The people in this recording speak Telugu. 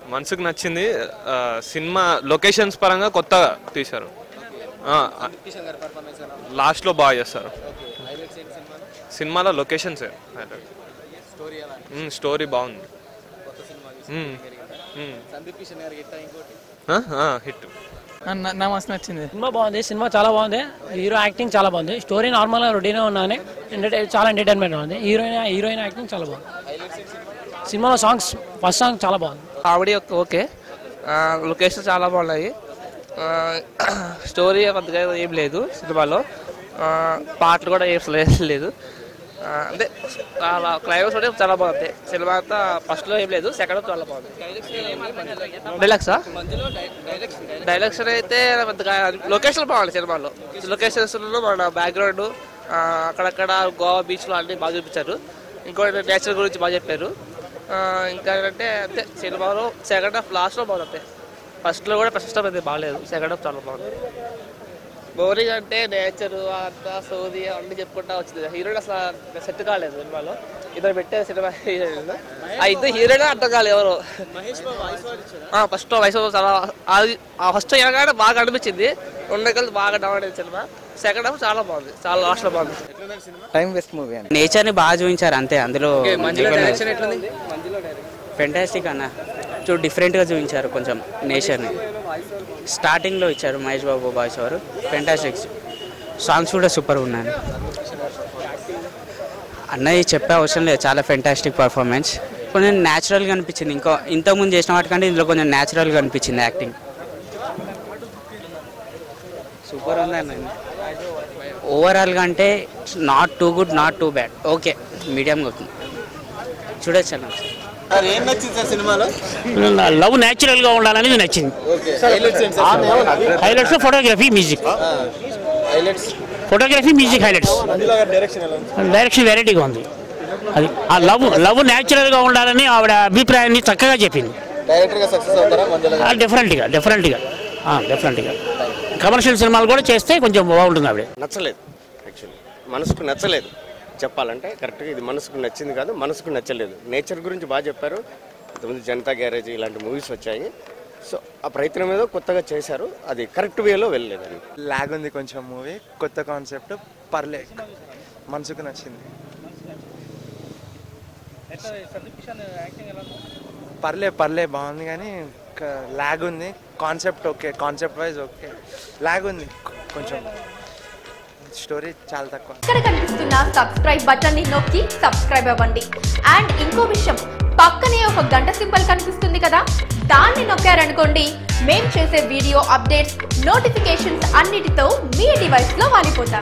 మనసుకు నచ్చింది ఆ, సినిమా లొకేషన్స్ పరంగా కొత్తగా తీశారు కిషన్ గారి పర్ఫార్మెన్స్ ఎలా ఉంది లాస్ట్లో బాగా చేస్తారు హైలైట్స్ ఏంటి సినిమాలో సినిమాలో లొకేషన్స్ స్టోరీ ఎలా స్టోరీ బాగుంది కొత్త సినిమా మ్మ్. మ్మ్. సందీప్ కిషన్ గారికి ఇట్టా ఇంకోటి ఆ, ఆ, హిట్ నా మస్తు నచ్చింది సినిమా బాగుంది సినిమా చాలా బాగుంది హీరో యాక్టింగ్ చాలా బాగుంది స్టోరీ నార్మల్గా రొటీనే ఉన్నానే ఎంటర్టైన్ చాలా ఎంటర్టైన్మెంట్ ఉంది హీరోయిన్ హీరోయిన్ యాక్టింగ్ చాలా బాగుంది సినిమాలో సాంగ్స్ ఫస్ట్ సాంగ్ చాలా బాగుంది కామెడీ ఓకే లొకేషన్ చాలా బాగున్నాయి స్టోరీ పెద్దగా ఏం లేదు సినిమాలో ఆ, పాటలు కూడా ఏం లే- లేదు ఆ, అంటే క్లైమాక్స్ కూడా చాలా బాగుంది సినిమా అంతా ఫస్ట్లో ఏం లేదు సెకండ్ చాలా బాగుంది డైలాగ్సా డైలాగ్స్ అయితే పెద్దగా లొకేషన్ బాగుంది సినిమాలో లొకేషన్స్ మన బ్యాక్గ్రౌండ్ అక్కడక్కడ గోవా బీచ్లో అన్ని బాగా చూపించారు ఇంకోటి నేచర్ గురించి బాగా చెప్పారు ఆ, ఇంకా ఏంటంటే అంతే సినిమాలో సెకండ్ హాఫ్ లాస్ట్లో బాగుంది అంతే ఫస్ట్లో కూడా ఫస్ట్ హాఫ్ అయితే బాగాలేదు సెకండ్ హాఫ్ చాలా బాగుంది బోరింగ్ అంటే నేచర్ అంతా సోది అన్ని చెప్పుకుంటా వచ్చింది హీరోయిన్ అసలు సెట్ కాలేదు సినిమాలో ఇద్దరు పెట్టే సినిమా హీరోయిన్ ఆ ఇద్దరు హీరోయిన్ అర్థం కాలేదు ఎవరు ఫస్ట్ వయసు చాలా అది ఫస్ట్ ఎలాగానే బాగా అనిపించింది రెండు కలిసి బాగా డౌన్ అయింది సినిమా సెకండ్ హాఫ్ చాలా బాగుంది చాలా లాస్ట్లో బాగుంది టైం వేస్ట్ మూవీ అని నేచర్ని బాగా చూపించారు అంతే అందులో మంజులో డైరెక్షన్ ఎట్లుంది మంజులో డైరెక్షన్ ఫెంటాస్టిక్ అన్న చూ డిఫరెంట్గా చూపించారు కొంచెం నేచర్ని స్టార్టింగ్లో ఇచ్చారు మహేష్ బాబు బాయ్స్ వారు ఫెంటాస్టిక్ సాంగ్స్ కూడా సూపర్ ఉన్నాయి అన్నయ్య చెప్పే అవసరం లేదు చాలా ఫెంటాస్టిక్ పర్ఫార్మెన్స్ కొంచెం న్యాచురల్గా అనిపించింది ఇంకో ఇంతకుముందు చేసిన వాటికంటే ఇందులో కొంచెం న్యాచురల్గా అనిపించింది యాక్టింగ్ సూపర్ ఉంది అన్న ఓవరాల్గా అంటే not too good not too bad okay మీడియంగా చూడొచ్చు అన్న ఏం నచ్చింది సార్ సినిమాలో లవ్ న్యాచురల్ గా ఉండాలనేది నచ్చింది ఓకే హైలైట్స్ ఏంటి sir highlights photography music highlights photography music highlights Manjula గారి డైరెక్షన్ ఎలా ఉంది డైరెక్షన్ వెరైటీగా ఉంది అది ఆ లవ్ లవ్ న్యాచురల్ గా ఉండాలని ఆవిడ అభిప్రాయాన్ని చక్కగా చెప్పింది డైరెక్టర్ గా సక్సెస్ అవుతారా మంజులో గారు డిఫరెంట్గా డిఫరెంట్గా డిఫరెంట్గా కమర్షియల్ సినిమాలు కూడా చేస్తే కొంచెం బాగుంటుంది ఆవిడ నచ్చలేదు యాక్చువల్లీ మనసుకు నచ్చలేదు చెప్పాలంటే కరెక్ట్గా ఇది మనసుకు నచ్చింది కాదు మనసుకు నచ్చలేదు నేచర్ గురించి బాగా చెప్పారు ఇంతకుముందు జనతా గ్యారేజ్ ఇలాంటి మూవీస్ వచ్చాయి సో ఆ ప్రయత్నం ఏదో కొత్తగా చేశారు అది కరెక్ట్ వేలో వెళ్ళలేదండి లాగ్ ఉంది కొంచెం మూవీ కొత్త కాన్సెప్ట్ పర్లే మనసుకు నచ్చింది పర్లే పర్లే బాగుంది కానీ లాగ్ ఉంది concept okay concept wise okay lag ఉంది కొంచెం స్టోరీ చాలా తక్కువ ఇక్కడ కనిపిస్తున్న సబ్స్క్రైబ్ బటన్ ని నొక్కి సబ్స్క్రైబ్ అవ్వండి అండ్ ఇంకో విషయం పక్కనే ఒక గంట సింబల్ కనిపిస్తుంది కదా దాన్ని నొక్కారనుకోండి మేం చేసే వీడియో అప్డేట్స్ నోటిఫికేషన్స్ అన్నిటితో మీ డివైస్ లో వాలిపోతాం